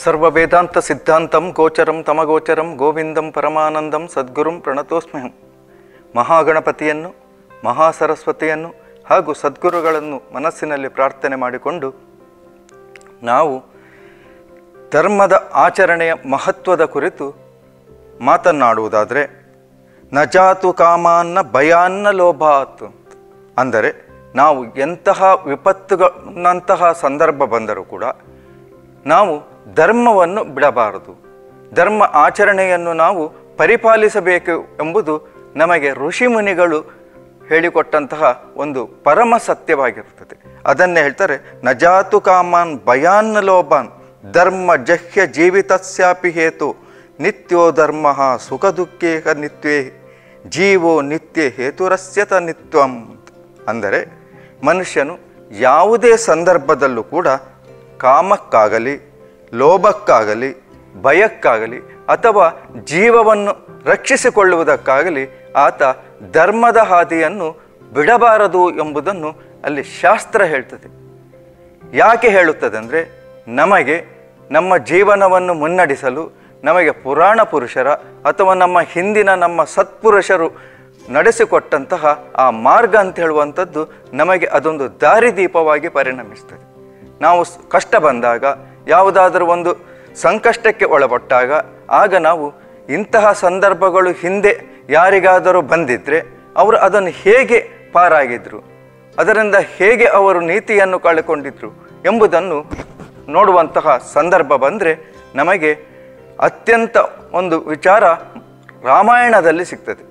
ಸರ್ವ ವೇದಾಂತ ಸಿದ್ಧಾಂತಂ ಗೋಚರಂ ತಮಗೋಚರಂ ಗೋವಿಂದಂ ಪರಮಾನಂದಂ ಸದ್ಗುರುಂ ಪ್ರಣತೋಸ್ಮ್ಯಹಂ ಮಹಾಗಣಪತಿಯನ್ನು ಮಹಾಸರಸ್ವತಿಯನ್ನು ಹಾಗೂ ಸದ್ಗುರುಗಳನ್ನು ಮನಸ್ಸಿನಲ್ಲಿ ಪ್ರಾರ್ಥನೆ ಮಾಡಿಕೊಂಡು ನಾವು ಧರ್ಮದ ಆಚರಣೆಯ ಮಹತ್ವದ ಕುರಿತು ಮಾತನಾಡುವುದಾದರೆ ನಜಾತು ಕಾಮಾನ್ನ ಭಯಾನ್ನ ಲೋಭಾತ್ ಅಂದರೆ ನಾವು ಎಂತಹ ವಿಪತ್ತುಗಳಂತಹ ಸಂದರ್ಭ ಬಂದರೂ ಕೂಡ ನಾವು ಧರ್ಮವನ್ನು ಬಿಡಬಾರದು ಧರ್ಮ ಆಚರಣೆಯನ್ನು ನಾವು ಪರಿಪಾಲಿಸಬೇಕು ಎಂಬುದು ನಮಗೆ ಋಷಿಮುನಿಗಳು ಹೇಳಿಕೊಟ್ಟಂತಹ ಒಂದು ಪರಮ ಸತ್ಯವಾಗಿರುತ್ತದೆ ಅದನ್ನೇ ಹೇಳ್ತಾರೆ ನಜಾತು ಕಾಮಾನ್ ಭಯಾನ್ನ ಲೋಭಾನ್ ಧರ್ಮ ಜಹ್ಯ ಜೀವಿತಸ್ಯಾಪಿ ಹೇತು ನಿತ್ಯೋ ಧರ್ಮ ಸುಖ ದುಃಖೇಹ ನಿತ್ಯೇ ಜೀವೋ ನಿತ್ಯ ಹೇತುರಸ್ಯತ ನಿತ್ವಂ ಅಂದರೆ ಮನುಷ್ಯನು ಯಾವುದೇ ಸಂದರ್ಭದಲ್ಲೂ ಕೂಡ ಕಾಮಕ್ಕಾಗಲಿ ಲೋಭಕ್ಕಾಗಲಿ ಭಯಕ್ಕಾಗಲಿ ಅಥವಾ ಜೀವವನ್ನು ರಕ್ಷಿಸಿಕೊಳ್ಳುವುದಕ್ಕಾಗಲಿ ಆತ ಧರ್ಮದ ಹಾದಿಯನ್ನು ಬಿಡಬಾರದು ಎಂಬುದನ್ನು ಅಲ್ಲಿ ಶಾಸ್ತ್ರ ಹೇಳ್ತದೆ ಯಾಕೆ ಹೇಳುತ್ತದೆ ಅಂದರೆ ನಮಗೆ ನಮ್ಮ ಜೀವನವನ್ನು ಮುನ್ನಡೆಸಲು ನಮಗೆ ಪುರಾಣ ಪುರುಷರ ಅಥವಾ ನಮ್ಮ ಹಿಂದಿನ ನಮ್ಮ ಸತ್ಪುರುಷರು ನಡೆಸಿಕೊಟ್ಟಂತಹ ಆ ಮಾರ್ಗ ಅಂತ ಹೇಳುವಂಥದ್ದು ನಮಗೆ ಅದೊಂದು ದಾರಿದೀಪವಾಗಿ ಪರಿಣಮಿಸ್ತದೆ ನಾವು ಸ್- ಕಷ್ಟ ಬಂದಾಗ ಯಾವುದಾದರೂ ಒಂದು ಸಂಕಷ್ಟಕ್ಕೆ ಒಳಪಟ್ಟಾಗ ಆಗ ನಾವು ಇಂತಹ ಸಂದರ್ಭಗಳು ಹಿಂದೆ ಯಾರಿಗಾದರೂ ಬಂದಿದ್ದರೆ ಅವರು ಅದನ್ನು ಹೇಗೆ ಪಾರಾಗಿದ್ರು ಅದರಿಂದ ಹೇಗೆ ಅವರು ನೀತಿಯನ್ನು ಕಳೆಕೊಂಡಿದ್ರು ಎಂಬುದನ್ನು ನೋಡುವಂತಹ ಸಂದರ್ಭ ಬಂದರೆ ನಮಗೆ ಅತ್ಯಂತ ಒಂದು ವಿಚಾರ ರಾಮಾಯಣದಲ್ಲಿ ಸಿಗ್ತದೆ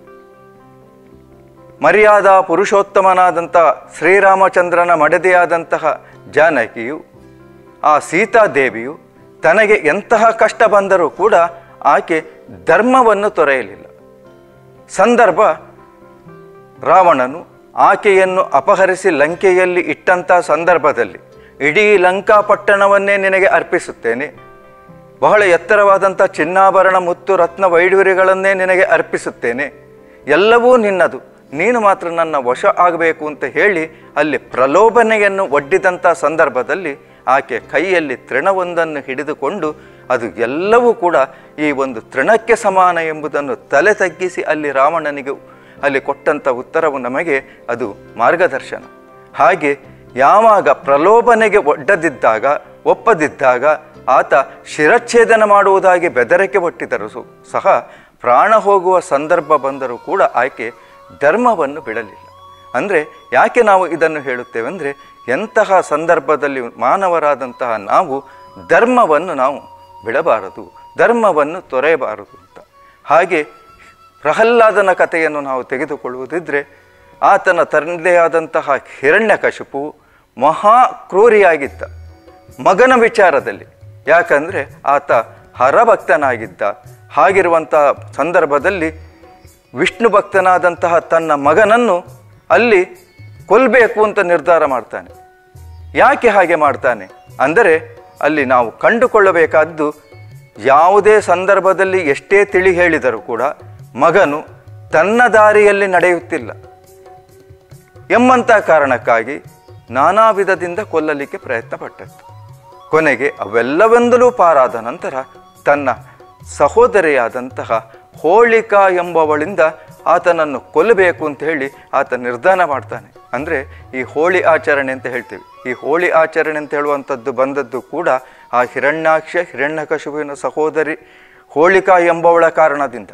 ಮರ್ಯಾದಾ ಪುರುಷೋತ್ತಮನಾದಂತಹ ಶ್ರೀರಾಮಚಂದ್ರನ ಮಡದಿಯಾದಂತಹ ಜಾನಕಿಯು ಆ ಸೀತಾದೇವಿಯು ತನಗೆ ಎಂತಹ ಕಷ್ಟ ಬಂದರೂ ಕೂಡ ಆಕೆ ಧರ್ಮವನ್ನು ತೊರೆಯಲಿಲ್ಲ ಸಂದರ್ಭ ರಾವಣನು ಆಕೆಯನ್ನು ಅಪಹರಿಸಿ ಲಂಕೆಯಲ್ಲಿ ಇಟ್ಟಂಥ ಸಂದರ್ಭದಲ್ಲಿ ಇಡೀ ಲಂಕಾಪಟ್ಟಣವನ್ನೇ ನಿನಗೆ ಅರ್ಪಿಸುತ್ತೇನೆ ಬಹಳ ಎತ್ತರವಾದಂಥ ಚಿನ್ನಾಭರಣ ಮುತ್ತು ರತ್ನ ವೈಡೂರ್ಯಗಳನ್ನೇ ನಿನಗೆ ಅರ್ಪಿಸುತ್ತೇನೆ ಎಲ್ಲವೂ ನಿನ್ನದು ನೀನು ಮಾತ್ರ ನನ್ನ ವಶ ಆಗಬೇಕು ಅಂತ ಹೇಳಿ ಅಲ್ಲಿ ಪ್ರಲೋಭನೆಯನ್ನು ಒಡ್ಡಿದಂಥ ಸಂದರ್ಭದಲ್ಲಿ ಆಕೆ ಕೈಯಲ್ಲಿ ತೃಣವೊಂದನ್ನು ಹಿಡಿದುಕೊಂಡು ಅದು ಎಲ್ಲವೂ ಕೂಡ ಈ ಒಂದು ತೃಣಕ್ಕೆ ಸಮಾನ ಎಂಬುದನ್ನು ತಲೆ ತಗ್ಗಿಸಿ ಅಲ್ಲಿ ರಾವಣನಿಗೆ ಅಲ್ಲಿ ಕೊಟ್ಟಂಥ ಉತ್ತರವು ನಮಗೆ ಅದು ಮಾರ್ಗದರ್ಶನ ಹಾಗೆ ಯಾವಾಗ ಪ್ರಲೋಭನೆಗೆ ಒಡ್ಡದಿದ್ದಾಗ ಒಪ್ಪದಿದ್ದಾಗ ಆತ ಶಿರಚ್ಛೇದನ ಮಾಡುವುದಾಗಿ ಬೆದರಿಕೆ ಒಟ್ಟಿದರೂ ಸು- ಸಹ ಪ್ರಾಣ ಹೋಗುವ ಸಂದರ್ಭ ಬಂದರೂ ಕೂಡ ಆಕೆ ಧರ್ಮವನ್ನು ಬಿಡಲಿಲ್ಲ ಅಂದರೆ ಯಾಕೆ ನಾವು ಇದನ್ನು ಹೇಳುತ್ತೇವೆ ಅಂದರೆ ಎಂತಹ ಸಂದರ್ಭದಲ್ಲಿ ಮಾನವರಾದಂತಹ ನಾವು ಧರ್ಮವನ್ನು ನಾವು ಬಿಡಬಾರದು ಧರ್ಮವನ್ನು ತೊರೆಯಬಾರದು ಅಂತ ಹಾಗೆ ಪ್ರಹ್ಲಾದನ ಕಥೆಯನ್ನು ನಾವು ತೆಗೆದುಕೊಳ್ಳುವುದಿದ್ರೆ ಆತನ ತಂದೆಯಾದಂತಹ ಹಿರಣ್ಯಕಶಿಪು ಮಹಾ ಕ್ರೂರಿಯಾಗಿದ್ದ ಮಗನ ವಿಚಾರದಲ್ಲಿ ಯಾಕಂದರೆ ಆತ ಹರಭಕ್ತನಾಗಿದ್ದ ಹಾಗಿರುವಂತಹ ಸಂದರ್ಭದಲ್ಲಿ ವಿಷ್ಣು ಭಕ್ತನಾದಂತಹ ತನ್ನ ಮಗನನ್ನು ಅಲ್ಲಿ ಕೊಲ್ಲಬೇಕು ಅಂತ ನಿರ್ಧಾರ ಮಾಡ್ತಾನೆ ಯಾಕೆ ಹಾಗೆ ಮಾಡ್ತಾನೆ ಅಂದರೆ ಅಲ್ಲಿ ನಾವು ಕಂಡುಕೊಳ್ಳಬೇಕಾದ್ದು ಯಾವುದೇ ಸಂದರ್ಭದಲ್ಲಿ ಎಷ್ಟೇ ತಿಳಿ ಹೇಳಿದರೂ ಕೂಡ ಮಗನು ತನ್ನ ದಾರಿಯಲ್ಲಿ ನಡೆಯುತ್ತಿಲ್ಲ ಎಂಬಂಥ ಕಾರಣಕ್ಕಾಗಿ ನಾನಾ ವಿಧದಿಂದ ಕೊಲ್ಲಲಿಕ್ಕೆ ಪ್ರಯತ್ನ ಪಟ್ಟದ್ದು ಕೊನೆಗೆ ಅವೆಲ್ಲವೆಂದಲೂ ಪಾರಾದ ನಂತರ ತನ್ನ ಸಹೋದರಿಯಾದಂತಹ ಹೋಳಿಕಾ ಎಂಬವಳಿಂದ ಆತನನ್ನು ಕೊಲ್ಲಬೇಕು ಅಂತ ಹೇಳಿ ಆತ ನಿರ್ಧಾರ ಮಾಡ್ತಾನೆ ಅಂದರೆ ಈ ಹೋಳಿ ಆಚರಣೆ ಅಂತ ಹೇಳ್ತೀವಿ ಈ ಹೋಳಿ ಆಚರಣೆ ಅಂತ ಹೇಳುವಂಥದ್ದು ಬಂದದ್ದು ಕೂಡ ಆ ಹಿರಣ್ಯಾಕ್ಷ ಹಿರಣ್ಯಕಶುವಿನ ಸಹೋದರಿ ಹೋಳಿಕಾ ಎಂಬವಳ ಕಾರಣದಿಂದ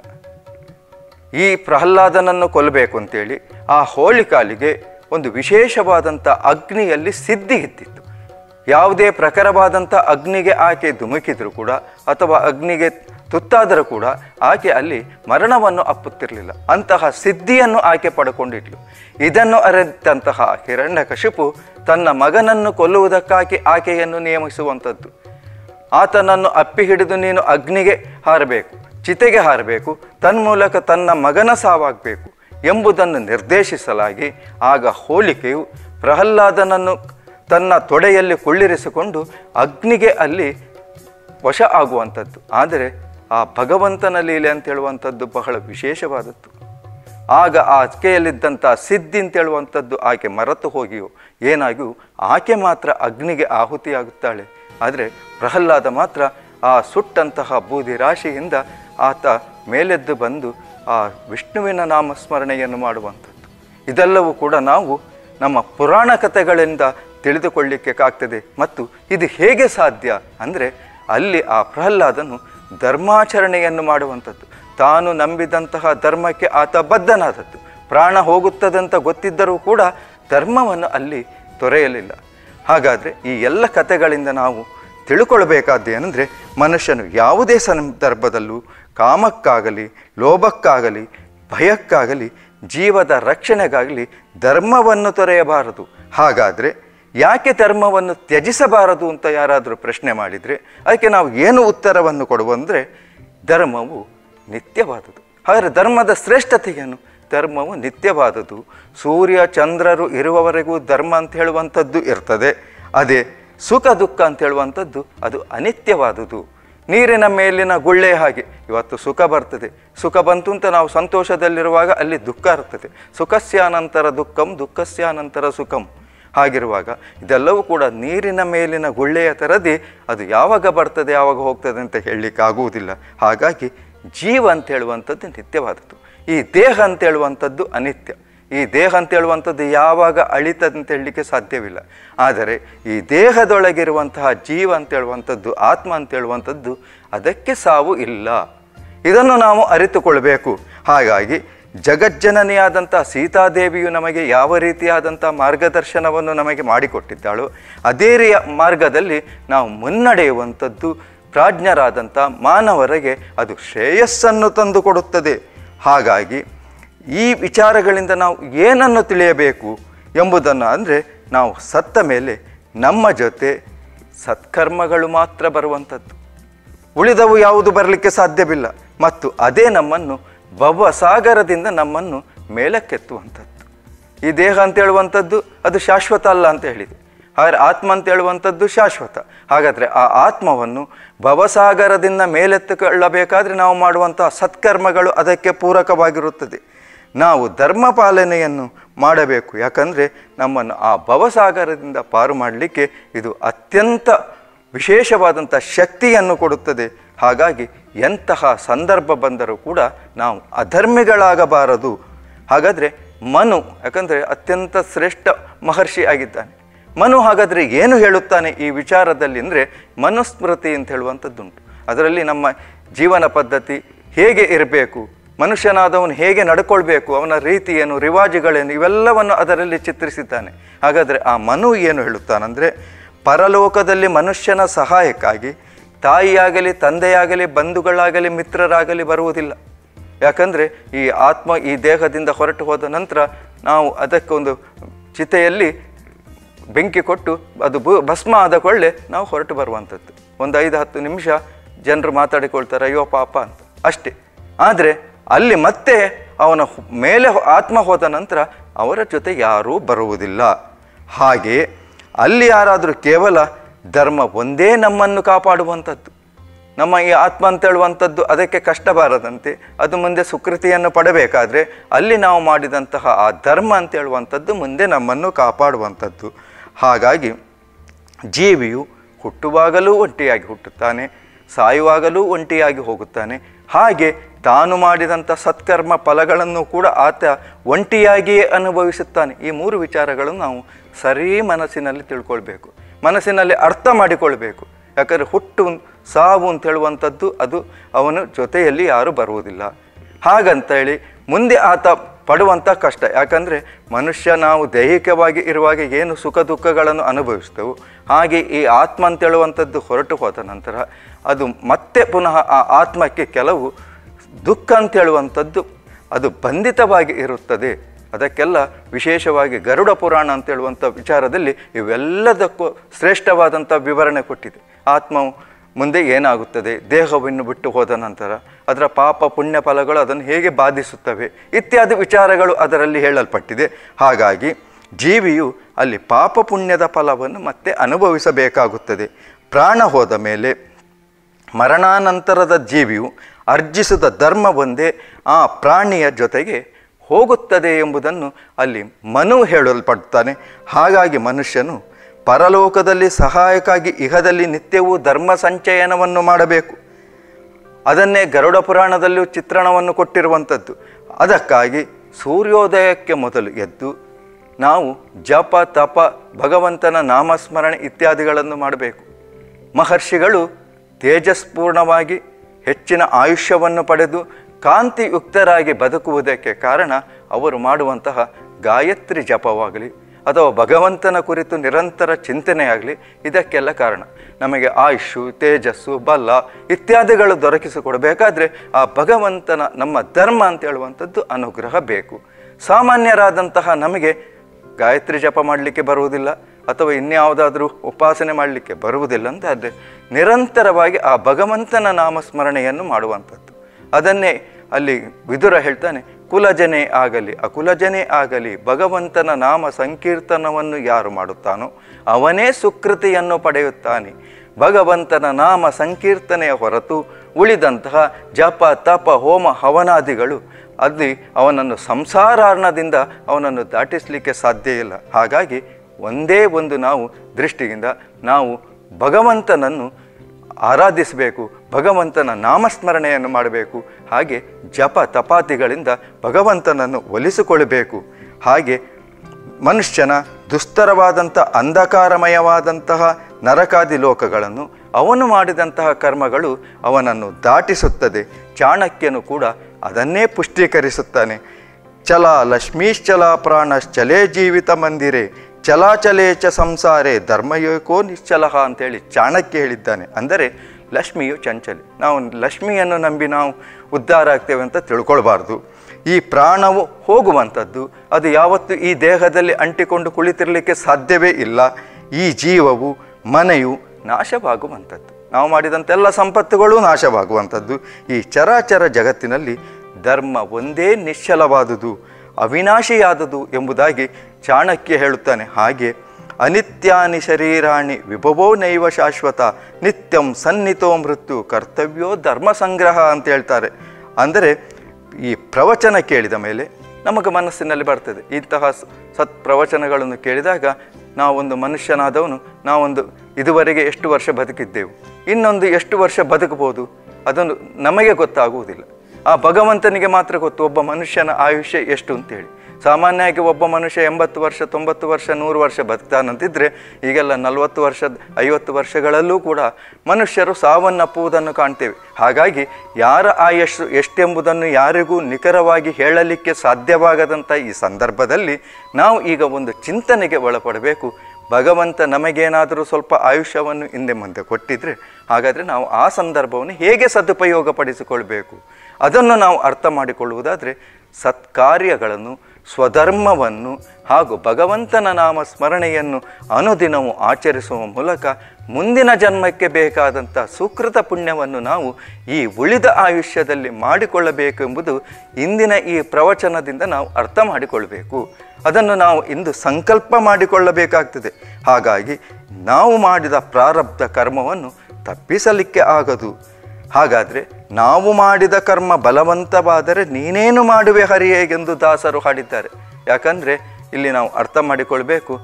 ಈ ಪ್ರಹ್ಲಾದನನ್ನು ಕೊಲ್ಲಬೇಕು ಅಂತೇಳಿ ಆ ಹೋಳಿಕಾಲಿಗೆ ಒಂದು ವಿಶೇಷವಾದಂಥ ಅಗ್ನಿಯಲ್ಲಿ ಸಿದ್ಧಿ ಇದ್ದಿತ್ತು ಯಾವುದೇ ಪ್ರಖರವಾದಂಥ ಅಗ್ನಿಗೆ ಆಕೆ ಧುಮುಕಿದ್ರು ಕೂಡ ಅಥವಾ ಅಗ್ನಿಗೆ ತುತ್ತಾದರೂ ಕೂಡ ಆಕೆ ಅಲ್ಲಿ ಮರಣವನ್ನು ಅಪ್ಪುತ್ತಿರಲಿಲ್ಲ ಅಂತಹ ಸಿದ್ಧಿಯನ್ನು ಆಕೆ ಪಡ್ಕೊಂಡಿದ್ಲು ಇದನ್ನು ಅರಿತಂತಹ ಹಿರಣ್ಯಕಶಿಪು ತನ್ನ ಮಗನನ್ನು ಕೊಲ್ಲುವುದಕ್ಕಾಗಿ ಆಕೆಯನ್ನು ನಿಯಮಿಸುವಂಥದ್ದು ಆತನನ್ನು ಅಪ್ಪಿ ಹಿಡಿದು ನೀನು ಅಗ್ನಿಗೆ ಹಾರಬೇಕು ಚಿತೆಗೆ ಹಾರಬೇಕು ತನ್ಮೂಲಕ ತನ್ನ ಮಗನ ಸಾವಾಗಬೇಕು ಎಂಬುದನ್ನು ನಿರ್ದೇಶಿಸಲಾಗಿ ಆಗ ಹೋಲಿಕೆಯು ಪ್ರಹ್ಲಾದನನ್ನು ತನ್ನ ತೊಡೆಯಲ್ಲಿ ಕುಳ್ಳಿರಿಸಿಕೊಂಡು ಅಗ್ನಿಗೆ ಅಲ್ಲಿ ವಶ ಆಗುವಂಥದ್ದು ಆದರೆ ಆ ಭಗವಂತನ ಲೀಲೆ ಅಂತ ಹೇಳುವಂಥದ್ದು ಬಹಳ ವಿಶೇಷವಾದದ್ದು ಆಗ ಆಕೆಯಲ್ಲಿದ್ದಂಥ ಸಿದ್ಧಿ ಅಂತ ಹೇಳುವಂಥದ್ದು ಆಕೆ ಮರೆತು ಹೋಗಿಯೋ ಏನಾಗಿಯೂ ಆಕೆ ಮಾತ್ರ ಅಗ್ನಿಗೆ ಆಹುತಿಯಾಗುತ್ತಾಳೆ ಆದರೆ ಪ್ರಹ್ಲಾದ ಮಾತ್ರ ಆ ಸುಟ್ಟಂತಹ ಬೂದಿ ರಾಶಿಯಿಂದ ಆತ ಮೇಲೆದ್ದು ಬಂದು ಆ ವಿಷ್ಣುವಿನ ನಾಮಸ್ಮರಣೆಯನ್ನು ಮಾಡುವಂಥದ್ದು ಇದೆಲ್ಲವೂ ಕೂಡ ನಾವು ನಮ್ಮ ಪುರಾಣ ಕಥೆಗಳಿಂದ ತಿಳಿದುಕೊಳ್ಳಿಕ್ಕಾಗ್ತದೆ ಮತ್ತು ಇದು ಹೇಗೆ ಸಾಧ್ಯ ಅಂದರೆ ಅಲ್ಲಿ ಆ ಪ್ರಹ್ಲಾದನು ಧರ್ಮಾಚರಣೆಯನ್ನು ಮಾಡುವಂಥದ್ದು ತಾನು ನಂಬಿದಂತಹ ಧರ್ಮಕ್ಕೆ ಆತ ಬದ್ಧನಾದದ್ದು ಪ್ರಾಣ ಹೋಗುತ್ತದಂತ ಗೊತ್ತಿದ್ದರೂ ಕೂಡ ಧರ್ಮವನ್ನು ಅಲ್ಲಿ ತೊರೆಯಲಿಲ್ಲ ಹಾಗಾದರೆ ಈ ಎಲ್ಲ ಕಥೆಗಳಿಂದ ನಾವು ತಿಳ್ಕೊಳ್ಬೇಕಾದ್ದು ಏನಂದರೆ ಮನುಷ್ಯನು ಯಾವುದೇ ಸಂದರ್ಭದಲ್ಲೂ ಕಾಮಕ್ಕಾಗಲಿ ಲೋಭಕ್ಕಾಗಲಿ ಭಯಕ್ಕಾಗಲಿ ಜೀವದ ರಕ್ಷಣೆಗಾಗಲಿ ಧರ್ಮವನ್ನು ತೊರೆಯಬಾರದು ಹಾಗಾದರೆ ಯಾಕೆ ಧರ್ಮವನ್ನು ತ್ಯಜಿಸಬಾರದು ಅಂತ ಯಾರಾದರೂ ಪ್ರಶ್ನೆ ಮಾಡಿದರೆ ಅದಕ್ಕೆ ನಾವು ಏನು ಉತ್ತರವನ್ನು ಕೊಡುವಂದರೆ ಧರ್ಮವು ನಿತ್ಯವಾದುದು ಹಾಗಾದರೆ ಧರ್ಮದ ಶ್ರೇಷ್ಠತೆಯನ್ನು ಧರ್ಮವು ನಿತ್ಯವಾದುದು ಸೂರ್ಯ ಚಂದ್ರರು ಇರುವವರೆಗೂ ಧರ್ಮ ಅಂತ ಹೇಳುವಂಥದ್ದು ಇರ್ತದೆ ಅದೇ ಸುಖ ದುಃಖ ಅಂತ ಹೇಳುವಂಥದ್ದು ಅದು ಅನಿತ್ಯವಾದುದು ನೀರಿನ ಮೇಲಿನ ಗುಳ್ಳೆ ಹಾಗೆ ಇವತ್ತು ಸುಖ ಬರ್ತದೆ ಸುಖ ಬಂತು ಅಂತ ನಾವು ಸಂತೋಷದಲ್ಲಿರುವಾಗ ಅಲ್ಲಿ ದುಃಖ ಇರ್ತದೆ ಸುಖಸ್ಯಾನಂತರ ದುಃಖಂ ದುಃಖಸ್ಯಾನಂತರ ಸುಖಂ ಹಾಗಿರುವಾಗ ಇದೆಲ್ಲವೂ ಕೂಡ ನೀರಿನ ಮೇಲಿನ ಗುಳ್ಳೆಯ ಥರದೇ ಅದು ಯಾವಾಗ ಬರ್ತದೆ ಯಾವಾಗ ಹೋಗ್ತದೆ ಅಂತ ಹೇಳಲಿಕ್ಕೆ ಆಗುವುದಿಲ್ಲ ಹಾಗಾಗಿ ಜೀವ ಅಂತ ಹೇಳುವಂಥದ್ದು ನಿತ್ಯವಾದದ್ದು ಈ ದೇಹ ಅಂತ ಹೇಳುವಂಥದ್ದು ಅನಿತ್ಯ ಈ ದೇಹ ಅಂತ ಹೇಳುವಂಥದ್ದು ಯಾವಾಗ ಅಳಿತದೆ ಅಂತ ಹೇಳಲಿಕ್ಕೆ ಸಾಧ್ಯವಿಲ್ಲ ಆದರೆ ಈ ದೇಹದೊಳಗಿರುವಂತಹ ಜೀವ ಅಂತ ಹೇಳುವಂಥದ್ದು ಆತ್ಮ ಅಂತ ಹೇಳುವಂಥದ್ದು ಅದಕ್ಕೆ ಸಾವು ಇಲ್ಲ ಇದನ್ನು ನಾವು ಅರಿತುಕೊಳ್ಬೇಕು ಹಾಗಾಗಿ ಜಗಜ್ಜನನಿಯಾದಂಥ ಸೀತಾದೇವಿಯು ನಮಗೆ ಯಾವ ರೀತಿಯಾದಂಥ ಮಾರ್ಗದರ್ಶನವನ್ನು ನಮಗೆ ಮಾಡಿಕೊಟ್ಟಿದ್ದಾಳೋ ಅದೇ ರೀತಿಯ ಮಾರ್ಗದಲ್ಲಿ ನಾವು ಮುನ್ನಡೆಯುವಂಥದ್ದು ಪ್ರಾಜ್ಞರಾದಂಥ ಮಾನವರಿಗೆ ಅದು ಶ್ರೇಯಸ್ಸನ್ನು ತಂದುಕೊಡುತ್ತದೆ ಹಾಗಾಗಿ ಈ ವಿಚಾರಗಳಿಂದ ನಾವು ಏನನ್ನು ತಿಳಿಯಬೇಕು ಎಂಬುದನ್ನು ಅಂದರೆ ನಾವು ಸತ್ತ ಮೇಲೆ ನಮ್ಮ ಜೊತೆ ಸತ್ಕರ್ಮಗಳು ಮಾತ್ರ ಬರುವಂಥದ್ದು ಉಳಿದವು ಯಾವುದು ಬರಲಿಕ್ಕೆ ಸಾಧ್ಯವಿಲ್ಲ ಮತ್ತು ಅದೇ ನಮ್ಮನ್ನು ಭವಸಾಗರದಿಂದ ನಮ್ಮನ್ನು ಮೇಲಕ್ಕೆತ್ತುವಂಥದ್ದು ಈ ದೇಹ ಅಂತ ಹೇಳುವಂಥದ್ದು ಅದು ಶಾಶ್ವತ ಅಲ್ಲ ಅಂತ ಹೇಳಿದೆ ಹಾಗಾದರೆ ಆತ್ಮ ಅಂತ ಹೇಳುವಂಥದ್ದು ಶಾಶ್ವತ ಹಾಗಾದರೆ ಆ ಆತ್ಮವನ್ನು ಭವಸಾಗರದಿಂದ ಮೇಲೆತ್ತುಕೊಳ್ಳಬೇಕಾದ್ರೆ ನಾವು ಮಾಡುವಂತಹ ಸತ್ಕರ್ಮಗಳು ಅದಕ್ಕೆ ಪೂರಕವಾಗಿರುತ್ತದೆ ನಾವು ಧರ್ಮ ಪಾಲನೆಯನ್ನು ಮಾಡಬೇಕು ಯಾಕಂದರೆ ನಮ್ಮನ್ನು ಆ ಭವಸಾಗರದಿಂದ ಪಾರು ಮಾಡಲಿಕ್ಕೆ ಇದು ಅತ್ಯಂತ ವಿಶೇಷವಾದಂಥ ಶಕ್ತಿಯನ್ನು ಕೊಡುತ್ತದೆ ಹಾಗಾಗಿ ಎಂತಹ ಸಂದರ್ಭ ಬಂದರೂ ಕೂಡ ನಾವು ಅಧರ್ಮಿಗಳಾಗಬಾರದು ಹಾಗಾದರೆ ಮನು ಯಾಕಂದರೆ ಅತ್ಯಂತ ಶ್ರೇಷ್ಠ ಮಹರ್ಷಿ ಆಗಿದ್ದಾನೆ ಮನು ಹಾಗಾದರೆ ಏನು ಹೇಳುತ್ತಾನೆ ಈ ವಿಚಾರದಲ್ಲಿ ಅಂದರೆ ಮನುಸ್ಮೃತಿ ಅಂತ ಹೇಳುವಂಥದ್ದುಂಟು ಅದರಲ್ಲಿ ನಮ್ಮ ಜೀವನ ಪದ್ಧತಿ ಹೇಗೆ ಇರಬೇಕು ಮನುಷ್ಯನಾದವನು ಹೇಗೆ ನಡ್ಕೊಳ್ಬೇಕು ಅವನ ರೀತಿ ಏನು ರಿವಾಜುಗಳೇನು ಇವೆಲ್ಲವನ್ನು ಅದರಲ್ಲಿ ಚಿತ್ರಿಸಿದ್ದಾನೆ ಹಾಗಾದರೆ ಆ ಮನು ಏನು ಹೇಳುತ್ತಾನಂದರೆ ಪರಲೋಕದಲ್ಲಿ ಮನುಷ್ಯನ ಸಹಾಯಕ್ಕಾಗಿ ತಾಯಿಯಾಗಲಿ ತಂದೆಯಾಗಲಿ ಬಂಧುಗಳಾಗಲಿ ಮಿತ್ರರಾಗಲಿ ಬರುವುದಿಲ್ಲ ಯಾಕಂದರೆ ಈ ಆತ್ಮ ಈ ದೇಹದಿಂದ ಹೊರಟು ಹೋದ ನಂತರ ನಾವು ಅದಕ್ಕೊಂದು ಚಿತೆಯಲ್ಲಿ ಬೆಂಕಿ ಕೊಟ್ಟು ಅದು ಬು ಭಸ್ಮ ಆದ ಕೊಳ್ಳೆ ನಾವು ಹೊರಟು ಬರುವಂಥದ್ದು ಒಂದು ಐದು ಹತ್ತು ನಿಮಿಷ ಜನರು ಮಾತಾಡಿಕೊಳ್ತಾರೆ ಅಯ್ಯೋ ಪಾಪ ಅಂತ ಅಷ್ಟೇ ಆದರೆ ಅಲ್ಲಿ ಮತ್ತೆ ಅವನ ಹೊ- ಮೇಲೆ ಹೊ- ಆತ್ಮ ಹೋದ ನಂತರ ಅವರ ಜೊತೆ ಯಾರೂ ಬರುವುದಿಲ್ಲ ಹಾಗೆ ಅಲ್ಲಿ ಯಾರಾದರೂ ಕೇವಲ ಧರ್ಮ ಒಂದೇ ನಮ್ಮನ್ನು ಕಾಪಾಡುವಂಥದ್ದು ನಮ್ಮ ಈ ಆತ್ಮ ಅಂತ ಹೇಳುವಂಥದ್ದು ಅದಕ್ಕೆ ಕಷ್ಟ ಬಾರದಂತೆ ಅದು ಮುಂದೆ ಸುಕೃತಿಯನ್ನು ಪಡಬೇಕಾದ್ರೆ ಅಲ್ಲಿ ನಾವು ಮಾಡಿದಂತಹ ಆ ಧರ್ಮ ಅಂತ ಹೇಳುವಂಥದ್ದು ಮುಂದೆ ನಮ್ಮನ್ನು ಕಾಪಾಡುವಂಥದ್ದು ಹಾಗಾಗಿ ಜೀವಿಯು ಹುಟ್ಟುವಾಗಲೂ ಒಂಟಿಯಾಗಿ ಹುಟ್ಟುತ್ತಾನೆ ಸಾಯುವಾಗಲೂ ಒಂಟಿಯಾಗಿ ಹೋಗುತ್ತಾನೆ ಹಾಗೆ ತಾನು ಮಾಡಿದಂಥ ಸತ್ಕರ್ಮ ಫಲಗಳನ್ನು ಕೂಡ ಆತ ಒಂಟಿಯಾಗಿಯೇ ಅನುಭವಿಸುತ್ತಾನೆ ಈ ಮೂರು ವಿಚಾರಗಳನ್ನು ನಾವು ಸರಿ ಮನಸ್ಸಿನಲ್ಲಿ ತಿಳ್ಕೊಳ್ಬೇಕು ಮನಸ್ಸಿನಲ್ಲಿ ಅರ್ಥ ಮಾಡಿಕೊಳ್ಬೇಕು ಯಾಕಂದರೆ ಹುಟ್ಟು ಸಾವು ಅಂತ ಹೇಳುವಂಥದ್ದು ಅದು ಅವನ ಜೊತೆಯಲ್ಲಿ ಯಾರೂ ಬರುವುದಿಲ್ಲ ಹಾಗಂತೇಳಿ ಮುಂದೆ ಆತ ಪಡುವಂಥ ಕಷ್ಟ ಯಾಕಂದರೆ ಮನುಷ್ಯ ನಾವು ದೈಹಿಕವಾಗಿ ಇರುವಾಗ ಏನು ಸುಖ ದುಃಖಗಳನ್ನು ಅನುಭವಿಸ್ತೇವೆ ಹಾಗೆ ಈ ಆತ್ಮ ಅಂತ ಹೇಳುವಂಥದ್ದು ಹೊರಟು ಹೋದ ನಂತರ ಅದು ಮತ್ತೆ ಪುನಃ ಆ ಆತ್ಮಕ್ಕೆ ಕೆಲವು ದುಃಖ ಅಂತ ಹೇಳುವಂಥದ್ದು ಅದು ಬಂಧಿತವಾಗಿ ಇರುತ್ತದೆ ಅದಕ್ಕೆಲ್ಲ ವಿಶೇಷವಾಗಿ ಗರುಡ ಪುರಾಣ ಅಂತ ಹೇಳುವಂಥ ವಿಚಾರದಲ್ಲಿ ಇವೆಲ್ಲದಕ್ಕೂ ಶ್ರೇಷ್ಠವಾದಂಥ ವಿವರಣೆ ಕೊಟ್ಟಿದೆ ಆತ್ಮವು ಮುಂದೆ ಏನಾಗುತ್ತದೆ ದೇಹವನ್ನು ಬಿಟ್ಟು ಹೋದ ನಂತರ ಅದರ ಪಾಪ ಪುಣ್ಯ ಫಲಗಳು ಅದನ್ನು ಹೇಗೆ ಬಾಧಿಸುತ್ತವೆ ಇತ್ಯಾದಿ ವಿಚಾರಗಳು ಅದರಲ್ಲಿ ಹೇಳಲ್ಪಟ್ಟಿದೆ ಹಾಗಾಗಿ ಜೀವಿಯು ಅಲ್ಲಿ ಪಾಪ ಪುಣ್ಯದ ಫಲವನ್ನು ಮತ್ತೆ ಅನುಭವಿಸಬೇಕಾಗುತ್ತದೆ ಪ್ರಾಣ ಹೋದ ಮೇಲೆ ಮರಣಾನಂತರದ ಜೀವಿಯು ಅರ್ಜಿಸಿದ ಧರ್ಮ ಒಂದೇ ಆ ಪ್ರಾಣಿಯ ಜೊತೆಗೆ ಹೋಗುತ್ತದೆ ಎಂಬುದನ್ನು ಅಲ್ಲಿ ಮನು ಹೇಳಲ್ಪಡ್ತಾನೆ ಹಾಗಾಗಿ ಮನುಷ್ಯನು ಪರಲೋಕದಲ್ಲಿ ಸಹಾಯಕ್ಕಾಗಿ ಇಹದಲ್ಲಿ ನಿತ್ಯವೂ ಧರ್ಮ ಸಂಚಯನವನ್ನು ಮಾಡಬೇಕು ಅದನ್ನೇ ಗರುಡ ಪುರಾಣದಲ್ಲೂ ಚಿತ್ರಣವನ್ನು ಕೊಟ್ಟಿರುವಂಥದ್ದು ಅದಕ್ಕಾಗಿ ಸೂರ್ಯೋದಯಕ್ಕೆ ಮೊದಲು ಎದ್ದು ನಾವು ಜಪ ತಪ ಭಗವಂತನ ನಾಮಸ್ಮರಣೆ ಇತ್ಯಾದಿಗಳನ್ನು ಮಾಡಬೇಕು ಮಹರ್ಷಿಗಳು ತೇಜಸ್ಪೂರ್ಣವಾಗಿ ಹೆಚ್ಚಿನ ಆಯುಷ್ಯವನ್ನು ಪಡೆದು ಕಾಂತಿಯುಕ್ತರಾಗಿ ಬದುಕುವುದಕ್ಕೆ ಕಾರಣ ಅವರು ಮಾಡುವಂತಹ ಗಾಯತ್ರಿ ಜಪವಾಗಲಿ ಅಥವಾ ಭಗವಂತನ ಕುರಿತು ನಿರಂತರ ಚಿಂತನೆಯಾಗಲಿ ಇದಕ್ಕೆಲ್ಲ ಕಾರಣ ನಮಗೆ ಆಯುಷು ತೇಜಸ್ಸು ಬಲ ಇತ್ಯಾದಿಗಳು ದೊರಕಿಸಿಕೊಡಬೇಕಾದ್ರೆ ಆ ಭಗವಂತನ ನಮ್ಮ ಧರ್ಮ ಅಂತ ಹೇಳುವಂಥದ್ದು ಅನುಗ್ರಹ ಬೇಕು ಸಾಮಾನ್ಯರಾದಂತಹ ನಮಗೆ ಗಾಯತ್ರಿ ಜಪ ಮಾಡಲಿಕ್ಕೆ ಬರುವುದಿಲ್ಲ ಅಥವಾ ಇನ್ಯಾವುದಾದ್ರೂ ಉಪಾಸನೆ ಮಾಡಲಿಕ್ಕೆ ಬರುವುದಿಲ್ಲ ಅಂತಾದರೆ ನಿರಂತರವಾಗಿ ಆ ಭಗವಂತನ ನಾಮಸ್ಮರಣೆಯನ್ನು ಮಾಡುವಂಥದ್ದು ಅದನ್ನೇ ಅಲ್ಲಿ ವಿದುರ ಹೇಳ್ತಾನೆ ಕುಲಜನೆ ಆಗಲಿ ಅಕುಲಜನೆ ಆಗಲಿ ಭಗವಂತನ ನಾಮ ಸಂಕೀರ್ತನವನ್ನು ಯಾರು ಮಾಡುತ್ತಾನೋ ಅವನೇ ಸುಕೃತಿಯನ್ನು ಪಡೆಯುತ್ತಾನೆ ಭಗವಂತನ ನಾಮ ಸಂಕೀರ್ತನೆಯ ಹೊರತು ಉಳಿದಂತಹ ಜಪ ತಪ ಹೋಮ ಹವನಾದಿಗಳು ಅಲ್ಲಿ ಅವನನ್ನು ಸಂಸಾರಾರ್ಣದಿಂದ ಅವನನ್ನು ದಾಟಿಸಲಿಕ್ಕೆ ಸಾಧ್ಯ ಇಲ್ಲ ಹಾಗಾಗಿ ಒಂದೇ ಒಂದು ನಾವು ದೃಷ್ಟಿಯಿಂದ ನಾವು ಭಗವಂತನನ್ನು ಆರಾಧಿಸಬೇಕು ಭಗವಂತನ ನಾಮಸ್ಮರಣೆಯನ್ನು ಮಾಡಬೇಕು ಹಾಗೆ ಜಪ ತಪಾತಿಗಳಿಂದ ಭಗವಂತನನ್ನು ಒಲಿಸಿಕೊಳ್ಳಬೇಕು ಹಾಗೆ ಮನುಷ್ಯನ ದುಸ್ತರವಾದಂಥ ಅಂಧಕಾರಮಯವಾದಂತಹ ನರಕಾದಿ ಲೋಕಗಳನ್ನು ಅವನು ಮಾಡಿದಂತಹ ಕರ್ಮಗಳು ಅವನನ್ನು ದಾಟಿಸುತ್ತದೆ ಚಾಣಕ್ಯನು ಕೂಡ ಅದನ್ನೇ ಪುಷ್ಟೀಕರಿಸುತ್ತಾನೆ ಚಲ ಲಕ್ಷ್ಮೀಶ್ಚಲ ಪ್ರಾಣಶ್ಚಲೇ ಜೀವಿತ ಮಂದಿರೆ ಚಲಾಚಲೇ ಚ ಸಂಸಾರೆ ಧರ್ಮಯೋಕೋ ನಿಶ್ಚಲಹ ಅಂತೇಳಿ ಚಾಣಕ್ಯ ಹೇಳಿದ್ದಾನೆ ಅಂದರೆ ಲಕ್ಷ್ಮಿಯು ಚಂಚಲಿ ನಾವು ಲಕ್ಷ್ಮಿಯನ್ನು ನಂಬಿ ನಾವು ಉದ್ಧಾರ ಆಗ್ತೇವೆ ಅಂತ ತಿಳ್ಕೊಳ್ಬಾರ್ದು ಈ ಪ್ರಾಣವು ಹೋಗುವಂಥದ್ದು ಅದು ಯಾವತ್ತು ಈ ದೇಹದಲ್ಲಿ ಅಂಟಿಕೊಂಡು ಕುಳಿತಿರಲಿಕ್ಕೆ ಸಾಧ್ಯವೇ ಇಲ್ಲ ಈ ಜೀವವು ಮನೆಯು ನಾಶವಾಗುವಂಥದ್ದು ನಾವು ಮಾಡಿದಂತೆಲ್ಲ ಸಂಪತ್ತುಗಳು ನಾಶವಾಗುವಂಥದ್ದು ಈ ಚರಾಚರ ಜಗತ್ತಿನಲ್ಲಿ ಧರ್ಮ ಒಂದೇ ನಿಶ್ಚಲವಾದುದು ಅವಿನಾಶಿಯಾದುದು ಎಂಬುದಾಗಿ ಚಾಣಕ್ಯ ಹೇಳುತ್ತಾನೆ ಹಾಗೆ ಅನಿತ್ಯಾನಿ ಶರೀರಾಣಿ ವಿಭವೋ ನೈವ ಶಾಶ್ವತ ನಿತ್ಯಂ ಸನ್ನಿತೋ ಮೃತ್ಯು ಕರ್ತವ್ಯೋ ಧರ್ಮ ಸಂಗ್ರಹ ಅಂತ ಹೇಳ್ತಾರೆ ಅಂದರೆ ಈ ಪ್ರವಚನ ಕೇಳಿದ ಮೇಲೆ ನಮಗೆ ಮನಸ್ಸಿನಲ್ಲಿ ಬರ್ತದೆ ಇಂತಹ ಸ- ಸತ್ ಪ್ರವಚನಗಳನ್ನು ಕೇಳಿದಾಗ ನಾವೊಂದು ಮನುಷ್ಯನಾದವನು ನಾವೊಂದು ಇದುವರೆಗೆ ಎಷ್ಟು ವರ್ಷ ಬದುಕಿದ್ದೆವು ಇನ್ನೊಂದು ಎಷ್ಟು ವರ್ಷ ಬದುಕಬಹುದು ಅದನ್ನು ನಮಗೆ ಗೊತ್ತಾಗುವುದಿಲ್ಲ ಆ ಭಗವಂತನಿಗೆ ಮಾತ್ರ ಗೊತ್ತು ಒಬ್ಬ ಮನುಷ್ಯನ ಆಯುಷ್ಯ ಎಷ್ಟು ಅಂತೇಳಿ ಸಾಮಾನ್ಯವಾಗಿ ಒಬ್ಬ ಮನುಷ್ಯ ಎಂಬತ್ತು ವರ್ಷ ತೊಂಬತ್ತು ವರ್ಷ ನೂರು ವರ್ಷ ಬದುಕ್ತಾನಂತಿದ್ರೆ ಈಗೆಲ್ಲ ನಲವತ್ತು ವರ್ಷ ಐವತ್ತು ವರ್ಷಗಳಲ್ಲೂ ಕೂಡ ಮನುಷ್ಯರು ಸಾವನ್ನಪ್ಪುವುದನ್ನು ಕಾಣ್ತೇವೆ ಹಾಗಾಗಿ ಯಾರ ಆಯಸ್ಸು ಎಷ್ಟೆಂಬುದನ್ನು ಯಾರಿಗೂ ನಿಖರವಾಗಿ ಹೇಳಲಿಕ್ಕೆ ಸಾಧ್ಯವಾಗದಂಥ ಈ ಸಂದರ್ಭದಲ್ಲಿ ನಾವು ಈಗ ಒಂದು ಚಿಂತನೆಗೆ ಒಳಪಡಬೇಕು ಭಗವಂತ ನಮಗೇನಾದರೂ ಸ್ವಲ್ಪ ಆಯುಷ್ಯವನ್ನು ಹಿಂದೆ ಮುಂದೆ ಕೊಟ್ಟಿದ್ರೆ ಹಾಗಾದರೆ ನಾವು ಆ ಸಂದರ್ಭವನ್ನು ಹೇಗೆ ಸದುಪಯೋಗ ಪಡಿಸಿಕೊಳ್ಬೇಕು ಅದನ್ನು ನಾವು ಅರ್ಥ ಮಾಡಿಕೊಳ್ಳುವುದಾದರೆ ಸತ್ಕಾರ್ಯಗಳನ್ನು ಸ್ವಧರ್ಮವನ್ನು ಹಾಗೂ ಭಗವಂತನ ನಾಮ ಸ್ಮರಣೆಯನ್ನು ಅನುದಿನವೂ ಆಚರಿಸುವ ಮೂಲಕ ಮುಂದಿನ ಜನ್ಮಕ್ಕೆ ಬೇಕಾದಂಥ ಸುಕೃತ ಪುಣ್ಯವನ್ನು ನಾವು ಈ ಉಳಿದ ಆಯುಷ್ಯದಲ್ಲಿ ಮಾಡಿಕೊಳ್ಳಬೇಕೆಂಬುದು ಇಂದಿನ ಈ ಪ್ರವಚನದಿಂದ ನಾವು ಅರ್ಥ ಮಾಡಿಕೊಳ್ಬೇಕು ಅದನ್ನು ನಾವು ಇಂದು ಸಂಕಲ್ಪ ಮಾಡಿಕೊಳ್ಳಬೇಕಾಗ್ತದೆ ಹಾಗಾಗಿ ನಾವು ಮಾಡಿದ ಪ್ರಾರಬ್ಧ ಕರ್ಮವನ್ನು ತಪ್ಪಿಸಲಿಕ್ಕೆ ಆಗದು ಹಾಗಾದರೆ ನಾವು ಮಾಡಿದ ಕರ್ಮ ಬಲವಂತವಾದರೆ ನೀನೇನು ಮಾಡುವೆ ಹರಿಯೇಗೆಂದು ದಾಸರು ಹಾಡಿದ್ದಾರೆ ಯಾಕಂದರೆ ಇಲ್ಲಿ ನಾವು ಅರ್ಥ ಮಾಡಿಕೊಳ್ಬೇಕು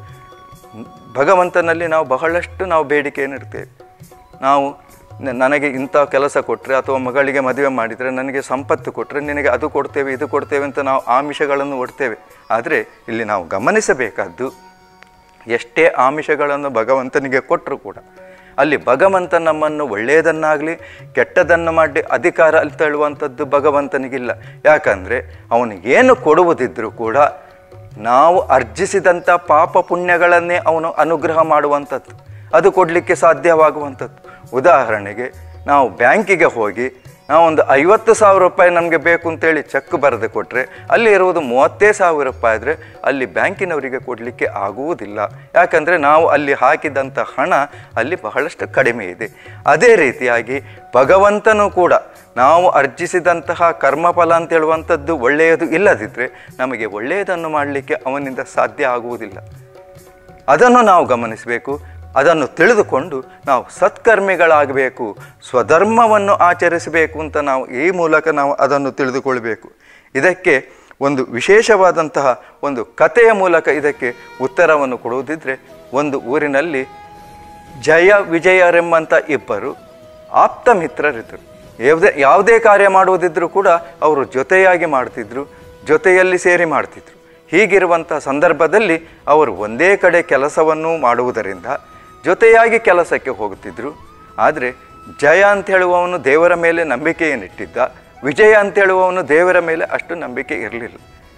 ಭಗವಂತನಲ್ಲಿ ನಾವು ಬಹಳಷ್ಟು ನಾವು ಬೇಡಿಕೆಯನ್ನು ಇಡ್ತೇವೆ ನಾವು ನ- ನನಗೆ ಇಂಥ ಕೆಲಸ ಕೊಟ್ಟರೆ ಅಥವಾ ಮಗಳಿಗೆ ಮದುವೆ ಮಾಡಿದರೆ ನನಗೆ ಸಂಪತ್ತು ಕೊಟ್ಟರೆ ನಿನಗೆ ಅದು ಕೊಡ್ತೇವೆ ಇದು ಕೊಡ್ತೇವೆ ಅಂತ ನಾವು ಆಮಿಷಗಳನ್ನು ಒಡ್ತೇವೆ ಆದರೆ ಇಲ್ಲಿ ನಾವು ಗಮನಿಸಬೇಕಾದ್ದು ಎಷ್ಟೇ ಆಮಿಷಗಳನ್ನು ಭಗವಂತನಿಗೆ ಕೊಟ್ಟರು ಕೂಡ ಅಲ್ಲಿ ಭಗವಂತ ನಮ್ಮನ್ನು ಒಳ್ಳೆಯದನ್ನಾಗಲಿ ಕೆಟ್ಟದನ್ನು ಮಾಡಿ ಅಧಿಕಾರ ಅಂತ ಹೇಳುವಂಥದ್ದು ಭಗವಂತನಿಗಿಲ್ಲ ಯಾಕಂದರೆ ಅವನು ಏನು ಕೊಡುವುದಿದ್ರೂ ಕೂಡ ನಾವು ಅರ್ಜಿಸಿದಂಥ ಪಾಪ ಪುಣ್ಯಗಳನ್ನೇ ಅವನು ಅನುಗ್ರಹ ಮಾಡುವಂಥದ್ದು ಅದು ಕೊಡಲಿಕ್ಕೆ ಸಾಧ್ಯವಾಗುವಂಥದ್ದು ಉದಾಹರಣೆಗೆ ನಾವು ಬ್ಯಾಂಕಿಗೆ ಹೋಗಿ ನಾವೊಂದು ಐವತ್ತು ಸಾವಿರ ರೂಪಾಯಿ ನಮಗೆ ಬೇಕು ಅಂತೇಳಿ ಚೆಕ್ ಬರೆದು ಕೊಟ್ಟರೆ ಅಲ್ಲಿ ಇರುವುದು ಮೂವತ್ತೇ ಸಾವಿರ ರೂಪಾಯಿ ಆದರೆ ಅಲ್ಲಿ ಬ್ಯಾಂಕಿನವರಿಗೆ ಕೊಡಲಿಕ್ಕೆ ಆಗುವುದಿಲ್ಲ ಯಾಕಂದರೆ ನಾವು ಅಲ್ಲಿ ಹಾಕಿದಂಥ ಹಣ ಅಲ್ಲಿ ಬಹಳಷ್ಟು ಕಡಿಮೆ ಇದೆ ಅದೇ ರೀತಿಯಾಗಿ ಭಗವಂತನೂ ಕೂಡ ನಾವು ಅರ್ಜಿಸಿದಂತಹ ಕರ್ಮಫಲ ಅಂತ ಹೇಳುವಂಥದ್ದು ಒಳ್ಳೆಯದು ಇಲ್ಲದಿದ್ದರೆ ನಮಗೆ ಒಳ್ಳೆಯದನ್ನು ಮಾಡಲಿಕ್ಕೆ ಅವನಿಂದ ಸಾಧ್ಯ ಆಗುವುದಿಲ್ಲ ಅದನ್ನು ನಾವು ಗಮನಿಸಬೇಕು ಅದನ್ನು ತಿಳಿದುಕೊಂಡು ನಾವು ಸತ್ಕರ್ಮಿಗಳಾಗಬೇಕು ಸ್ವಧರ್ಮವನ್ನು ಆಚರಿಸಬೇಕು ಅಂತ ನಾವು ಈ ಮೂಲಕ ನಾವು ಅದನ್ನು ತಿಳಿದುಕೊಳ್ಬೇಕು ಇದಕ್ಕೆ ಒಂದು ವಿಶೇಷವಾದಂತಹ ಒಂದು ಕಥೆಯ ಮೂಲಕ ಇದಕ್ಕೆ ಉತ್ತರವನ್ನು ಕೊಡುವುದಿದ್ರೆ ಒಂದು ಊರಿನಲ್ಲಿ ಜಯ ವಿಜಯರೆಂಬಂಥ ಇಬ್ಬರು ಆಪ್ತ ಮಿತ್ರರಿದ್ದರು ಯಾವುದೇ ಯಾವುದೇ ಕಾರ್ಯ ಮಾಡುವುದಿದ್ರೂ ಕೂಡ ಅವರು ಜೊತೆಯಾಗಿ ಮಾಡ್ತಿದ್ರು ಜೊತೆಯಲ್ಲಿ ಸೇರಿ ಮಾಡ್ತಿದ್ರು ಹೀಗಿರುವಂಥ ಸಂದರ್ಭದಲ್ಲಿ ಅವರು ಒಂದೇ ಕಡೆ ಕೆಲಸವನ್ನು ಮಾಡುವುದರಿಂದ ಜೊತೆಯಾಗಿ ಕೆಲಸಕ್ಕೆ ಹೋಗುತ್ತಿದ್ದರು ಆದರೆ ಜಯ ಅಂತ ಹೇಳುವವನು ದೇವರ ಮೇಲೆ ನಂಬಿಕೆಯನ್ನಿಟ್ಟಿದ್ದ ವಿಜಯ ಅಂತ ಹೇಳುವವನು ದೇವರ ಮೇಲೆ ಅಷ್ಟು ನಂಬಿಕೆ ಇರಲಿಲ್ಲ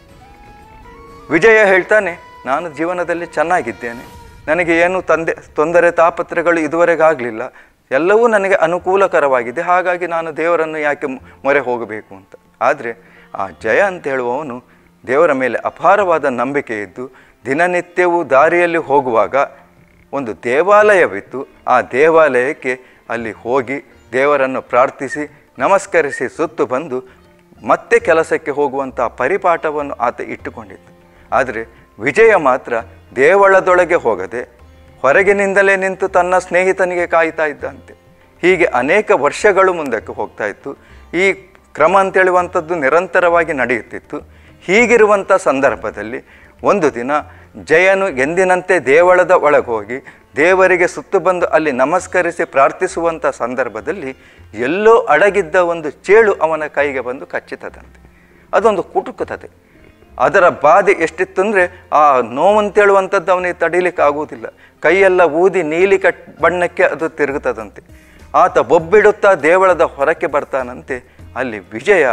ವಿಜಯ ಹೇಳ್ತಾನೆ ನಾನು ಜೀವನದಲ್ಲಿ ಚೆನ್ನಾಗಿದ್ದೇನೆ ನನಗೆ ಏನು ತಂದೆ ತೊಂದರೆ ತಾಪತ್ರೆಗಳು ಇದುವರೆಗೆ ಆಗಲಿಲ್ಲ ಎಲ್ಲವೂ ನನಗೆ ಅನುಕೂಲಕರವಾಗಿದೆ ಹಾಗಾಗಿ ನಾನು ದೇವರನ್ನು ಯಾಕೆ ಮೊ- ಮೊರೆ ಹೋಗಬೇಕು ಅಂತ ಆದರೆ ಆ ಜಯ ಅಂತ ಹೇಳುವವನು ದೇವರ ಮೇಲೆ ಅಪಾರವಾದ ನಂಬಿಕೆ ಇದ್ದು ದಿನನಿತ್ಯವೂ ದಾರಿಯಲ್ಲಿ ಹೋಗುವಾಗ ಒಂದು ದೇವಾಲಯವಿತ್ತು ಆ ದೇವಾಲಯಕ್ಕೆ ಅಲ್ಲಿ ಹೋಗಿ ದೇವರನ್ನು ಪ್ರಾರ್ಥಿಸಿ ನಮಸ್ಕರಿಸಿ ಸುತ್ತು ಬಂದು ಮತ್ತೆ ಕೆಲಸಕ್ಕೆ ಹೋಗುವಂಥ ಪರಿಪಾಠವನ್ನು ಆತ ಇಟ್ಟುಕೊಂಡಿದ್ದ ಆದರೆ ವಿಜಯ ಮಾತ್ರ ದೇವಳದೊಳಗೆ ಹೋಗದೆ ಹೊರಗಿನಿಂದಲೇ ನಿಂತು ತನ್ನ ಸ್ನೇಹಿತನಿಗೆ ಕಾಯ್ತಾ ಇದ್ದಂತೆ ಹೀಗೆ ಅನೇಕ ವರ್ಷಗಳು ಮುಂದಕ್ಕೆ ಹೋಗ್ತಾ ಇತ್ತು ಈ ಕ್ರಮ ಅಂತೇಳುವಂಥದ್ದು ನಿರಂತರವಾಗಿ ನಡೆಯುತ್ತಿತ್ತು ಹೀಗಿರುವಂಥ ಸಂದರ್ಭದಲ್ಲಿ ಒಂದು ದಿನ ಜಯನು ಎಂದಿನಂತೆ ದೇವಳದ ಒಳಗೆ ಹೋಗಿ ದೇವರಿಗೆ ಸುತ್ತು ಬಂದು ಅಲ್ಲಿ ನಮಸ್ಕರಿಸಿ ಪ್ರಾರ್ಥಿಸುವಂಥ ಸಂದರ್ಭದಲ್ಲಿ ಎಲ್ಲೋ ಅಡಗಿದ್ದ ಒಂದು ಚೇಳು ಅವನ ಕೈಗೆ ಬಂದು ಕಚ್ಚಿತದಂತೆ ಅದೊಂದು ಕುಟುಕುತ್ತದೆ ಅದರ ಬಾಧೆ ಎಷ್ಟಿತ್ತು ಅಂದರೆ ಆ ನೋವಂತೇಳುವಂಥದ್ದು ಅವನಿಗೆ ತಡೀಲಿಕ್ಕೆ ಆಗುವುದಿಲ್ಲ ಕೈಯೆಲ್ಲ ಊದಿ ನೀಲಿ ಕಟ್ ಬಣ್ಣಕ್ಕೆ ಅದು ತಿರುಗುತ್ತದಂತೆ ಆತ ಬೊಬ್ಬಿಡುತ್ತಾ ದೇವಳದ ಹೊರಕ್ಕೆ ಬರ್ತಾನಂತೆ ಅಲ್ಲಿ ವಿಜಯ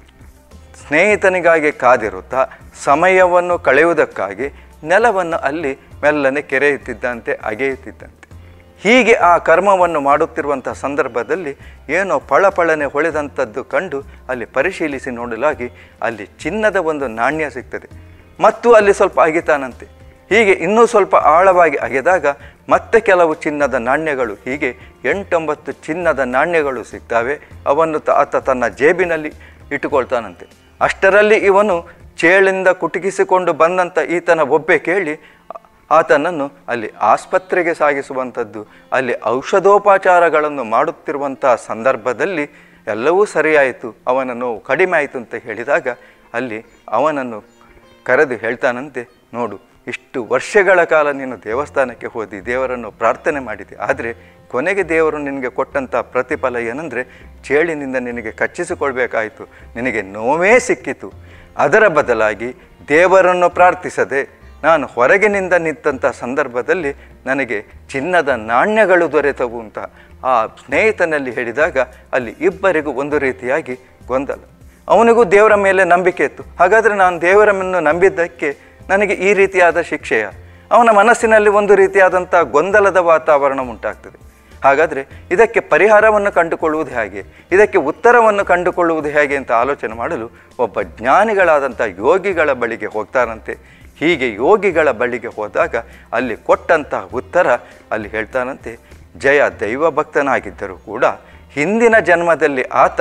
ಸ್ನೇಹಿತನಿಗಾಗಿ ಕಾದಿರುತ್ತಾ ಸಮಯವನ್ನು ಕಳೆಯುವುದಕ್ಕಾಗಿ ನೆಲವನ್ನು ಅಲ್ಲಿ ಮೆಲ್ಲನೆ ಕೆರೆಯುತ್ತಿದ್ದಂತೆ ಅಗೆಯುತ್ತಿದ್ದಂತೆ ಹೀಗೆ ಆ ಕರ್ಮವನ್ನು ಮಾಡುತ್ತಿರುವಂಥ ಸಂದರ್ಭದಲ್ಲಿ ಏನೋ ಪಳಪಳನೆ ಹೊಳೆದಂಥದ್ದು ಕಂಡು ಅಲ್ಲಿ ಪರಿಶೀಲಿಸಿ ನೋಡಲಾಗಿ ಅಲ್ಲಿ ಚಿನ್ನದ ಒಂದು ನಾಣ್ಯ ಸಿಗ್ತದೆ ಮತ್ತು ಅಲ್ಲಿ ಸ್ವಲ್ಪ ಅಗಿತಾನಂತೆ ಹೀಗೆ ಇನ್ನೂ ಸ್ವಲ್ಪ ಆಳವಾಗಿ ಅಗೆದಾಗ ಮತ್ತೆ ಕೆಲವು ಚಿನ್ನದ ನಾಣ್ಯಗಳು ಹೀಗೆ ಎಂಟೊಂಬತ್ತು ಚಿನ್ನದ ನಾಣ್ಯಗಳು ಸಿಗ್ತವೆ ಅವನ್ನು ತ- ಆತ ತನ್ನ ಜೇಬಿನಲ್ಲಿ ಇಟ್ಟುಕೊಳ್ತಾನಂತೆ ಅಷ್ಟರಲ್ಲಿ ಇವನು ಚೇಳಿಂದ ಕುಟುಕಿಸಿಕೊಂಡು ಬಂದಂಥ ಈತನ ಒಬ್ಬೆ ಕೇಳಿ ಆತನನ್ನು ಅಲ್ಲಿ ಆಸ್ಪತ್ರೆಗೆ ಸಾಗಿಸುವಂಥದ್ದು ಅಲ್ಲಿ ಔಷಧೋಪಚಾರಗಳನ್ನು ಮಾಡುತ್ತಿರುವಂಥ ಸಂದರ್ಭದಲ್ಲಿ ಎಲ್ಲವೂ ಸರಿಯಾಯಿತು ಅವನ ನೋವು ಕಡಿಮೆ ಆಯಿತು ಅಂತ ಹೇಳಿದಾಗ ಅಲ್ಲಿ ಅವನನ್ನು ಕರೆದು ಹೇಳ್ತಾನಂತೆ ನೋಡು ಇಷ್ಟು ವರ್ಷಗಳ ಕಾಲ ನೀನು ದೇವಸ್ಥಾನಕ್ಕೆ ಹೋದಿ ದೇವರನ್ನು ಪ್ರಾರ್ಥನೆ ಮಾಡಿದೆ ಆದರೆ ಕೊನೆಗೆ ದೇವರು ನಿನಗೆ ಕೊಟ್ಟಂಥ ಪ್ರತಿಫಲ ಏನಂದರೆ ಚೇಳಿನಿಂದ ನಿನಗೆ ಕಚ್ಚಿಸಿಕೊಳ್ಬೇಕಾಯಿತು ನಿನಗೆ ನೋವೇ ಸಿಕ್ಕಿತು ಅದರ ಬದಲಾಗಿ ದೇವರನ್ನು ಪ್ರಾರ್ಥಿಸದೆ ನಾನು ಹೊರಗಿನಿಂದ ನಿಂತಹ ಸಂದರ್ಭದಲ್ಲಿ ನನಗೆ ಚಿನ್ನದ ನಾಣ್ಯಗಳು ದೊರೆತವು ಅಂತ ಆ ಸ್ನೇಹಿತನಲ್ಲಿ ಹೇಳಿದಾಗ ಅಲ್ಲಿ ಇಬ್ಬರಿಗೂ ಒಂದು ರೀತಿಯಾಗಿ ಗೊಂದಲ ಅವನಿಗೂ ದೇವರ ಮೇಲೆ ನಂಬಿಕೆ ಇತ್ತು ಹಾಗಾದರೆ ನಾನು ದೇವರನ್ನು ನಂಬಿದ್ದಕ್ಕೆ ನನಗೆ ಈ ರೀತಿಯಾದ ಶಿಕ್ಷೆಯ ಅವನ ಮನಸ್ಸಿನಲ್ಲಿ ಒಂದು ರೀತಿಯಾದಂಥ ಗೊಂದಲದ ವಾತಾವರಣ ಉಂಟಾಗ್ತದೆ ಹಾಗಾದರೆ ಇದಕ್ಕೆ ಪರಿಹಾರವನ್ನು ಕಂಡುಕೊಳ್ಳುವುದು ಹೇಗೆ ಇದಕ್ಕೆ ಉತ್ತರವನ್ನು ಕಂಡುಕೊಳ್ಳುವುದು ಹೇಗೆ ಅಂತ ಆಲೋಚನೆ ಮಾಡಲು ಒಬ್ಬ ಜ್ಞಾನಿಗಳಾದಂಥ ಯೋಗಿಗಳ ಬಳಿಗೆ ಹೋಗ್ತಾರಂತೆ ಹೀಗೆ ಯೋಗಿಗಳ ಬಳಿಗೆ ಹೋದಾಗ ಅಲ್ಲಿ ಕೊಟ್ಟಂತಹ ಉತ್ತರ ಅಲ್ಲಿ ಹೇಳ್ತಾನಂತೆ ಜಯ ದೈವ ಭಕ್ತನಾಗಿದ್ದರೂ ಕೂಡ ಹಿಂದಿನ ಜನ್ಮದಲ್ಲಿ ಆತ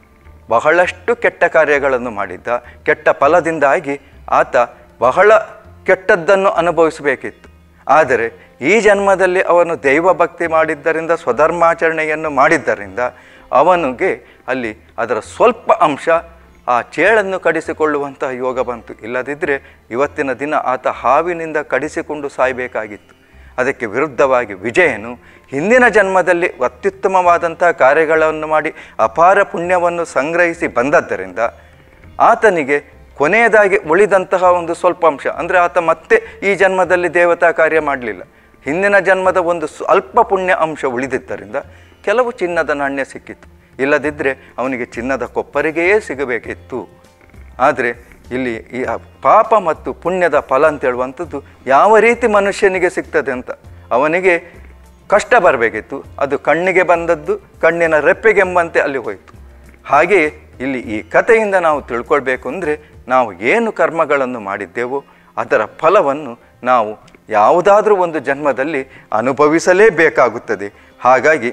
ಬಹಳಷ್ಟು ಕೆಟ್ಟ ಕಾರ್ಯಗಳನ್ನು ಮಾಡಿದ್ದ ಕೆಟ್ಟ ಫಲದಿಂದಾಗಿ ಆತ ಬಹಳ ಕೆಟ್ಟದ್ದನ್ನು ಅನುಭವಿಸಬೇಕಿತ್ತು ಆದರೆ ಈ ಜನ್ಮದಲ್ಲಿ ಅವನು ದೈವ ಭಕ್ತಿ ಮಾಡಿದ್ದರಿಂದ ಸ್ವಧರ್ಮಾಚರಣೆಯನ್ನು ಮಾಡಿದ್ದರಿಂದ ಅವನಿಗೆ ಅಲ್ಲಿ ಅದರ ಸ್ವಲ್ಪ ಅಂಶ ಆ ಚೇಳನ್ನು ಕಡಿಸಿಕೊಳ್ಳುವಂತಹ ಯೋಗ ಬಂತು ಇಲ್ಲದಿದ್ದರೆ ಇವತ್ತಿನ ದಿನ ಆತ ಹಾವಿನಿಂದ ಕಡಿಸಿಕೊಂಡು ಸಾಯಬೇಕಾಗಿತ್ತು ಅದಕ್ಕೆ ವಿರುದ್ಧವಾಗಿ ವಿಜಯನು ಹಿಂದಿನ ಜನ್ಮದಲ್ಲಿ ಅತ್ಯುತ್ತಮವಾದಂಥ ಕಾರ್ಯಗಳನ್ನು ಮಾಡಿ ಅಪಾರ ಪುಣ್ಯವನ್ನು ಸಂಗ್ರಹಿಸಿ ಬಂದದ್ದರಿಂದ ಆತನಿಗೆ ಕೊನೆಯದಾಗಿ ಉಳಿದಂತಹ ಒಂದು ಸ್ವಲ್ಪ ಅಂಶ ಅಂದರೆ ಆತ ಮತ್ತೆ ಈ ಜನ್ಮದಲ್ಲಿ ದೇವತಾ ಕಾರ್ಯ ಮಾಡಲಿಲ್ಲ ಹಿಂದಿನ ಜನ್ಮದ ಒಂದು ಸ್ವಲ್ಪ ಪುಣ್ಯ ಅಂಶ ಉಳಿದಿದ್ದರಿಂದ ಕೆಲವು ಚಿನ್ನದ ನಾಣ್ಯ ಸಿಕ್ಕಿತು ಇಲ್ಲದಿದ್ದರೆ ಅವನಿಗೆ ಚಿನ್ನದ ಕೊಪ್ಪರಿಗೆಯೇ ಸಿಗಬೇಕಿತ್ತು ಆದರೆ ಇಲ್ಲಿ ಈ ಆ ಪಾಪ ಮತ್ತು ಪುಣ್ಯದ ಫಲ ಅಂತ ಹೇಳುವಂಥದ್ದು ಯಾವ ರೀತಿ ಮನುಷ್ಯನಿಗೆ ಸಿಗ್ತದೆ ಅಂತ ಅವನಿಗೆ ಕಷ್ಟ ಬರಬೇಕಿತ್ತು ಅದು ಕಣ್ಣಿಗೆ ಬಂದದ್ದು ಕಣ್ಣಿನ ರೆಪ್ಪೆಗೆಂಬಂತೆ ಅಲ್ಲಿ ಹೋಯಿತು ಹಾಗೆಯೇ ಇಲ್ಲಿ ಈ ಕಥೆಯಿಂದ ನಾವು ತಿಳ್ಕೊಳ್ಬೇಕು ಅಂದರೆ ನಾವು ಏನು ಕರ್ಮಗಳನ್ನು ಮಾಡಿದ್ದೇವೋ ಅದರ ಫಲವನ್ನು ನಾವು ಯಾವುದಾದ್ರೂ ಒಂದು ಜನ್ಮದಲ್ಲಿ ಅನುಭವಿಸಲೇಬೇಕಾಗುತ್ತದೆ ಹಾಗಾಗಿ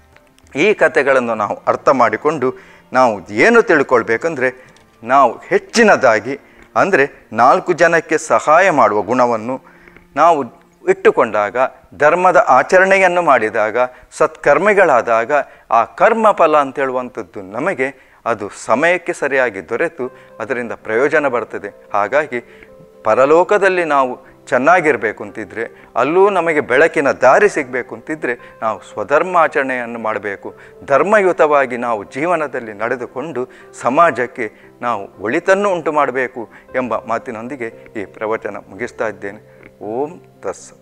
ಈ ಕಥೆಗಳನ್ನು ನಾವು ಅರ್ಥ ಮಾಡಿಕೊಂಡು ನಾವು ಏನು ತಿಳ್ಕೊಳ್ಬೇಕಂದ್ರೆ ನಾವು ಹೆಚ್ಚಿನದಾಗಿ ಅಂದರೆ ನಾಲ್ಕು ಜನಕ್ಕೆ ಸಹಾಯ ಮಾಡುವ ಗುಣವನ್ನು ನಾವು ಇಟ್ಟುಕೊಂಡಾಗ ಧರ್ಮದ ಆಚರಣೆಯನ್ನು ಮಾಡಿದಾಗ ಸತ್ಕರ್ಮಿಗಳಾದಾಗ ಆ ಕರ್ಮ ಫಲ ಅಂತೇಳುವಂಥದ್ದು ನಮಗೆ ಅದು ಸಮಯಕ್ಕೆ ಸರಿಯಾಗಿ ದೊರೆತು ಅದರಿಂದ ಪ್ರಯೋಜನ ಬರ್ತದೆ ಹಾಗಾಗಿ ಪರಲೋಕದಲ್ಲಿ ನಾವು ಚೆನ್ನಾಗಿರಬೇಕು ಅಂತಿದ್ರೆ ಅಲ್ಲೂ ನಮಗೆ ಬೆಳಕಿನ ದಾರಿ ಸಿಗಬೇಕು ಅಂತಿದ್ರೆ ನಾವು ಸ್ವಧರ್ಮ ಆಚರಣೆಯನ್ನು ಮಾಡಬೇಕು ಧರ್ಮಯುತವಾಗಿ ನಾವು ಜೀವನದಲ್ಲಿ ನಡೆದುಕೊಂಡು ಸಮಾಜಕ್ಕೆ ನಾವು ಒಳಿತನ್ನು ಉಂಟು ಮಾಡಬೇಕು ಎಂಬ ಮಾತಿನೊಂದಿಗೆ ಈ ಪ್ರವಚನ ಮುಗಿಸ್ತಾ ಇದ್ದೇನೆ ಓಂ ತಸ್ಸ